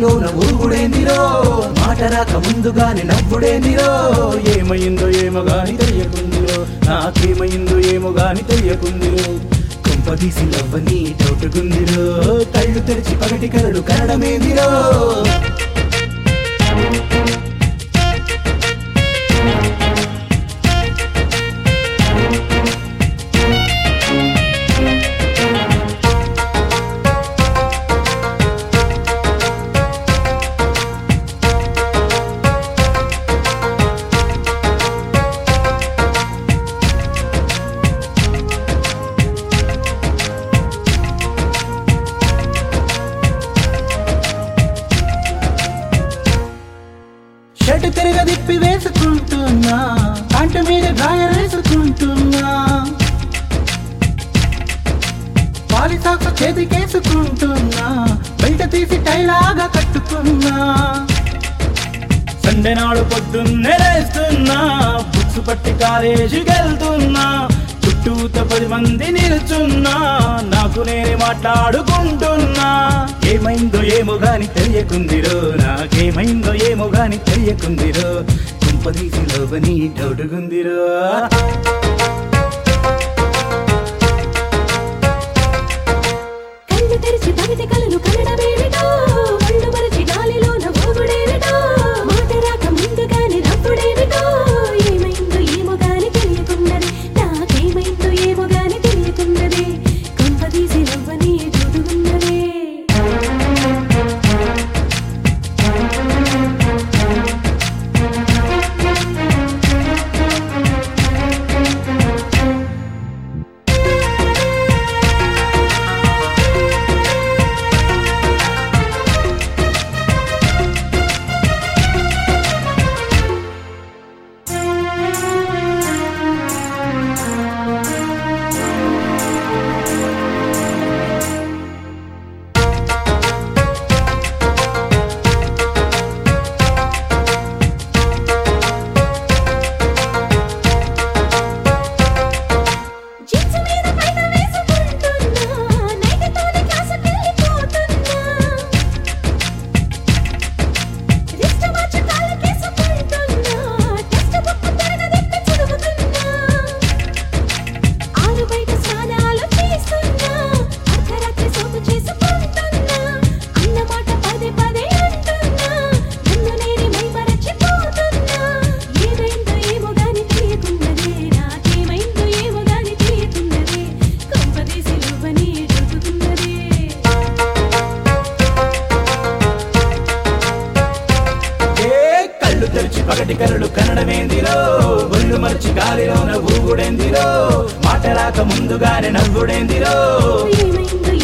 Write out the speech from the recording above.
గాలిలోన ఊగుడేందిరో మాట రాక ముందుగానే నవ్వుడేందిరో ఏమైందో ఏమో గాని తెలియకుందిరో నాకేమైందో ఏమో గాని తెలియకుందిరో కొంపదీసి నవ్వని డౌటుకుందిరో కళ్ళు తెరిచి పగటి కరడు కరడమేందిరో షర్ట్ తిరగదిప్పి వేసుకుంటున్నా కంట మీద గాయ వేసుకుంటున్నా పాలి సాక్స్ చేతికేసుకుంటున్నా బయట తీసి టైలాగా కట్టుకున్నా సండే నాడు పొద్దున్నే లేస్తున్నా బుక్స్ పట్టి కాలేజీకి వెళ్తున్నా చుట్టూత పది మంది నిల్చున్నా నాకు నేనే మాట్లాడుకుంటున్నా ఏమైందో ఏమో గాని తెలియకుందిరో నాకేమైందో ఏమో గాని తెలియకుందిరో కుంపదీసి లోబని డౌటుకుందిరో కళ్ళు తెరిచి పగిటి కలను కనడమేమిటో ఒళ్ళు మరచి గాలిలోన ఊగుడేమిటో మాట రాక ముందుగానే నవ్వుడేమిటో ఏమైందో ఏమో గాని తెలియకున్నది నాకేమైందో ఏమో గాని తెలియకున్నది కొంపదీసి నవ్వని చూడుకున్నదే జీన్స్ మీద పైన వేసుకుంటున్నా నైటీతోనే క్లాసుకెళ్ళిపోతున్నా రిస్ట్ వాచ్ కాళ్ళకేసుకుంటున్నా టెక్స్ట్ బుక్ తిరగదిప్పి చదువుతున్నా ఆరు బయట స్నానాలు చేస్తున్నా అర్ధరాత్రి సోపు చేసుకుంటున్నా అన్నమాట పదే పదే అంటున్నా నన్ను నేనే మైమరచిపోతున్నా ఏమైందో ఏమో గాని తెలియకున్నదే నాకేమైందో ఏమో గాని తెలియకున్నదే కొంపదీసి నువ్వని చూపుతున్నదే ఏ కళ్ళు తెరిచి పగటి కరడు కనడమేందిరో ఒళ్ళు మర్చి గాలిలోన ఊగుడేందిరో మాట రాక ముందుగానే నవ్వుడేందిరో ఏమైందో